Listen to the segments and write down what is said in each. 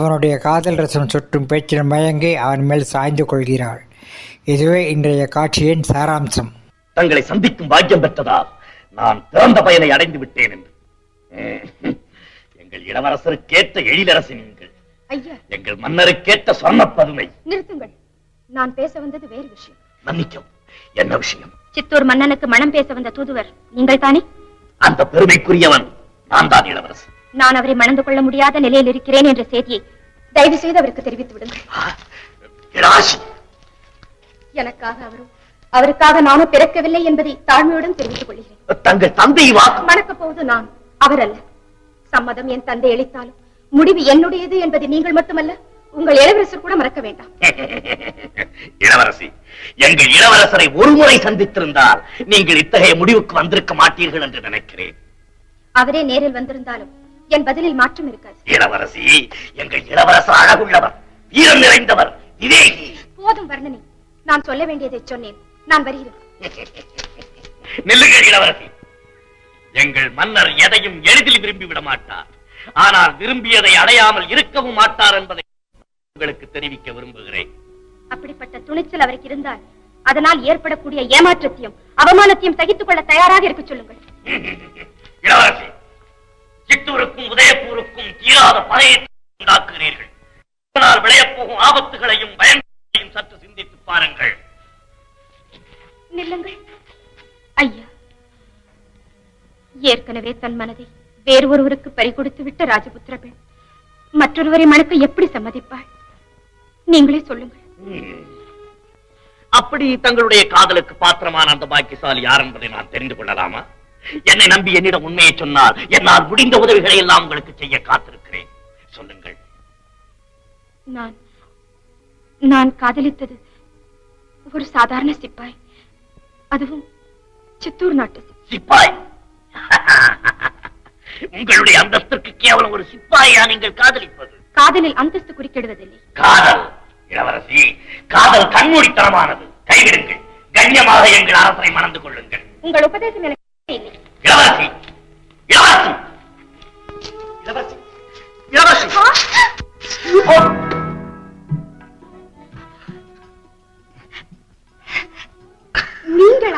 அவனுடைய காதல் ரசம் சுற்றும் பேச்சில் மயங்கி அவன் மேல் சாய்ந்து கொள்கிறாள் இதுவே இன்றைய காட்சியின் சாராம்சம் தங்களை சந்திக்கும் பாக்கியம் பெற்றதால் நான் பிறந்த பயனை அடைந்து விட்டேன் என்று ம், எங்கள் இளவரசருக்கேற்ற எழிலரசி நீங்கள் ஐயா எங்கள் மன்னருக்கேற்ற சொர்ணப் பதுமை நிறுத்துங்கள் நான் பேச வந்தது வேறு விஷயம் மன்னிக்கும் என்ன விஷயம் சித்தூர் மன்னனுக்கு மனம் பேச வந்த தூதுவர் நீங்கள் தானே அந்த பெருமைக்குரியவன் நான் தான் இளவரசன் நான் அவரை மணந்து கொள்ள முடியாத நிலையில் இருக்கிறேன் என்ற செய்தியை தயவு செய்து அவருக்கு தெரிவித்து விடுங்கள் இளாசி எனக்காக அவரும் அவருக்காக நானும் பிறக்கவில்லை என்பதை தாழ்மையுடன் தெரிவித்துக் கொள்கிறேன் தங்கள் தந்தை வாக்கு மணக்கப் போவது நான் அவர் அல்ல சம்மதம் என் தந்தை அளித்தாலும் முடிவு என்னுடையது என்பதை நீங்கள் மட்டுமல்ல உங்கள் இளவரசர் கூட மறக்க வேண்டாம் இளவரசி எங்கள் இளவரசரை ஒருமுறை சந்தித்திருந்தால் நீங்கள் இத்தகைய முடிவுக்கு வந்திருக்க மாட்டீர்கள் என்று நினைக்கிறேன் அவரே நேரில் வந்திருந்தாலும் என் பதிலில் மாற்றம் இருக்காது இளவரசி எங்கள் இளவரசர் அழகுள்ளவர் வீரம் நிறைந்தவர் விவேகி போதும் வர்ணனை நான் சொல்ல வேண்டியதை சொன்னேன் நான் வருகிறேன் நில்லுங்கள் இளவரசி எங்கள் மன்னர் எதையும் எளிதில் விரும்பி விட மாட்டார் ஆனால் விரும்பியதை அடையாமல் இருக்கவும் மாட்டார் என்பதை உங்களுக்கு தெரிவிக்க விரும்புகிறேன் அப்படிப்பட்ட துணிச்சல் அவருக்கு இருந்தால் அதனால் ஏற்படக்கூடிய ஏமாற்றத்தையும் அவமானத்தையும் சகித்துக் கொள்ள தயாராக இருக்க சொல்லுங்கள் இளவரசி சித்தூருக்கும் உதயபூருக்கும் தீராத பகையை உண்டாக்குகிறீர்கள் இதனால் விளையப் போகும் ஆபத்துகளையும் பயங்களையும் சற்று சிந்தித்து பாருங்கள் நில்லுங்கள் ஐயா ஏற்கனவே தன் மனதை வேறு ஒருவருக்கு பறிகொடுத்து விட்ட ராஜபுத்திர பெண் மற்றொருவரை மணக்க எப்படி சம்மதிப்பாள் நீங்களே சொல்லுங்கள் அப்படி தங்களுடைய காதலுக்கு பாத்திரமான அந்த பாக்கியசாலி யார் என்பதை நான் தெரிந்து கொள்ளலாமா என்னை நம்பி என்னிடம் உண்மையை சொன்னால் என்னால் முடிந்த உதவிகளை எல்லாம் உங்களுக்கு செய்ய காத்திருக்கிறேன் சொல்லுங்கள் நான் நான் காதலித்தது ஒரு சாதாரண சிப்பாய் அதுவும் சித்தூர் நாட்டு சிப்பாய். சிப்பாய் உங்களுடைய அந்தஸ்திற்கு கேவலம் ஒரு சிப்பாயா நீங்கள் காதலிப்பது காதலில் அந்தஸ்து குறுக்கிடுவதில்லை காதல் இளவரசி காதல் கண்மூடித்தனமானது கைவிடுங்கள் கண்ணியமாக எங்கள் அரசரை மணந்து கொள்ளுங்கள் உங்கள் உபதேசம் எனக்கு இல்லை இளவரசி இளவரசி இளவரசி இளவரசி ஓ! நீங்களா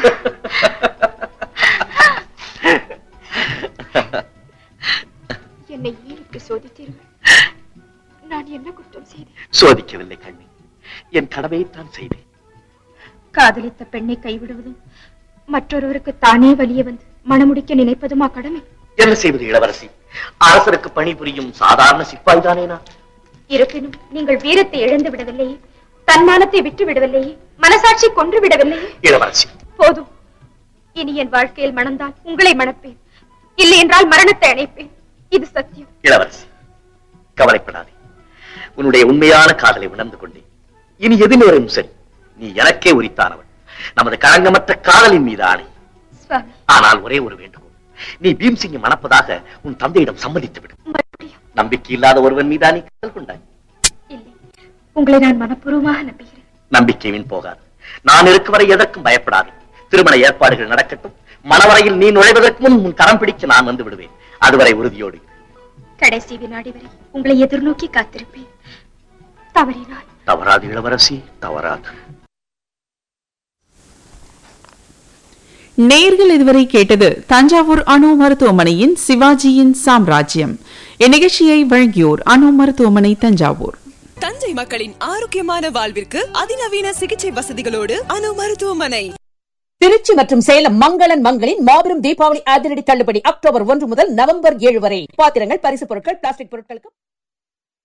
என்னை ஏன் இப்படி சோதித்தீர்கள் நான் என்ன குற்றம் செய்தேன் சோதிக்கவில்லை கண்ணி என் கடமையைத்தான் செய்தேன் காதலித்த பெண்ணை கைவிடுவதும் மற்றொருவருக்கு தானே வலிய வந்து மணமுடிக்க நினைப்பதுமா கடமை என்ன செய்வது இளவரசி அரசருக்கு பணிபுரியும் சாதாரண சிப்பாய் தானே நான் இருப்பினும் நீங்கள் வீரத்தை இழந்து விடவில்லையே தன்மானத்தை விட்டு விடவில்லையே மனசாட்சி கொன்று விடவில்லையே இளவரசி போதும் இனி என் வாழ்க்கையில் மணந்தால் உங்களை மணப்பேன் இல்லை என்றால் மரணத்தை அணைப்பேன் இது சத்தியம் இளவரசி கவலைப்படாதே உன்னுடைய உண்மையான காதலை உணர்ந்து கொண்டேன் இனி எது நேரும் சரி நீ எனக்கே உரித்தானவள் நமது களங்கமற்ற காதலின் மீது ஆணை சுவாமி ஆனால் ஒரே ஒரு வேண்டுகோள் நீ பீம்சிங்கை மணப்பதாக உன் தந்தையிடம் சம்மதித்து விடு மறுபடியும் நம்பிக்கை இல்லாத ஒருவன் மீதா நீ காதல் கொண்டாய் இல்லை உங்களை நான் மனப்பூர்வமாக நம்புகிறேன் நம்பிக்கை வீண் போகாது நான் இருக்கும் வரை எதற்கும் பயப்படாது திருமண ஏற்பாடுகள் நடக்கட்டும் மணவரையில் நீ நுழைவதற்கு முன் உன் கரம் பிடிச்சு நான் வந்து விடுவேன் அதுவரை உறுதியோடு இரு. கடைசி வினாடி வரை உங்களை எதிர்நோக்கி காத்திருப்பேன் தவறினால் தவறாது இளவரசி தவறாது நேர்கள் இதுவரை கேட்டது தஞ்சாவூர் அணு மருத்துவமனையின் சிவாஜியின் சாம்ராஜ்யம் இந்நிகழ்ச்சியை வழங்கியோர் அணு மருத்துவமனை தஞ்சாவூர் தஞ்சை மக்களின் ஆரோக்கியமான வாழ்விற்கு அதிநவீன சிகிச்சை வசதிகளோடு அணு மருத்துவமனை திருச்சி மற்றும் சேலம் மங்களன் மங்களின் மாபெரும் தீபாவளி அதிரடி தள்ளுபடி அக்டோபர் ஒன்று முதல் நவம்பர் ஏழு வரை பாத்திரங்கள் பரிசு பொருட்கள் பிளாஸ்டிக் பொருட்களுக்கு